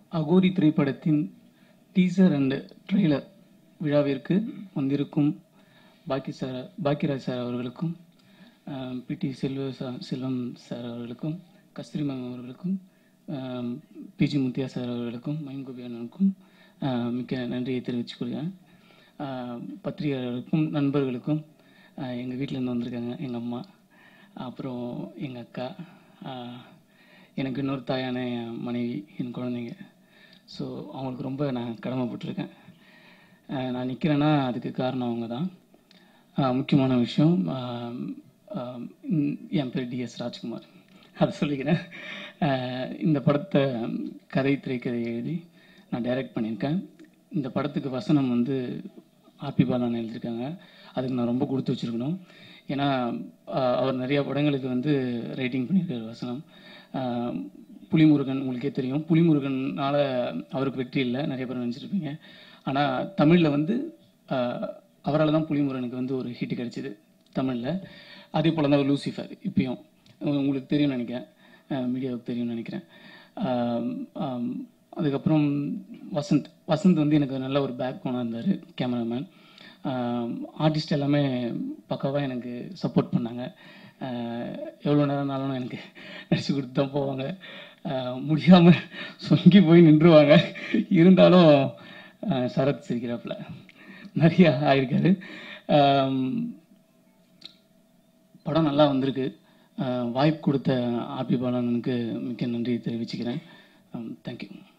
அகோரி திரைப்படத்தின் teaser and trailer விழாவிற்கு வந்திருக்கும் பாக்கி சார் பாக்கியராஜ் சார் அவர்களுக்கும் பிடி செல்வ சா- செல்வம் சார் அவர்களுக்கும் கஸ்தூரி மேம் அவர்களுக்கும் பிஜி முத்தியா சார் அவர்களுக்கும் மயங்கோபி அண்ணனுக்கும் ஆஹ் மிக்க நன்றியை தெரிவித்துக் கொள்கிறேன் ஆஹ் பத்திரிகையாளர்களுக்கும் நண்பர்களுக்கும் எங்கள் வீட்டிலேருந்து வந்திருக்காங்க எங்கள் அம்மா அப்புறம் எங்கள் அக்கா ஆஹ் எனக்கு இன்னொரு தாயான என் மனைவி என் குழந்தைங்க ஸோ அவங்களுக்கு ரொம்ப நான் கடமைப்பட்டிருக்கேன் ஆஹ் நான் நிற்கிறேன்னா அதுக்கு காரணம் அவங்க தான் ஆஹ் முக்கியமான விஷயம் ஆஹ் ஆஹ் இந்- என் பேர் டிஎஸ் ராஜ்குமார் அதை சொல்லிக்கிறேன் ஆஹ் இந்த படத்தை கதை திரைக்கதை எழுதி நான் டைரக்ட் பண்ணியிருக்கேன் இந்த படத்துக்கு வசனம் வந்து ஆர்பி பாலான் எழுதியிருக்காங்க அதுக்கு நான் ரொம்ப கொடுத்து வச்சிருக்கணும் ஏன்னா ஆஹ் அவர் நிறைய படங்களுக்கு வந்து ரைட்டிங் பண்ணியிருக்காரு வசனம் ஆஹ் புலிமுருகன் உங்களுக்கே தெரியும் புலிமுருகனால அவருக்கு வெற்றி இல்லை நிறைய பேர் நினச்சிருப்பீங்க ஆனால் தமிழில் வந்து அவரால் தான் புலிமுருகனுக்கு வந்து ஒரு ஹிட் கிடைச்சிது தமிழில் அதே போல் தான் லூசிஃபர் இப்பயும் உங்களுக்கு தெரியும்னு நினைக்கிறேன் மீடியாவுக்கு தெரியும்னு நினைக்கிறேன் ஆம், ஆம், அதுக்கப்புறம் வசந்த் வசந்த் வந்து எனக்கு நல்ல ஒரு பேக் போனாக இருந்தார் கேமராமேன் ஆர்டிஸ்ட் எல்லாமே பக்காவாக எனக்கு சப்போர்ட் பண்ணாங்க எவ்வளோ நேரம்னாலும் எனக்கு நடிச்சு கொடுத்து தான் போவாங்க முடியாமல் சொங்கி போய் நின்றுவாங்க இருந்தாலும் ஆஹ், சரத் சிரிக்கிறாப்புல நிறைய ஆயிருக்காரு ஆம், படம் நல்லா வந்திருக்கு ஆஹ், வாய்ப்பு கொடுத்த ஆர்பி பாலனுக்கு மிக்க நன்றி தெரிவிச்சுக்கிறேன் தேங்க்யூ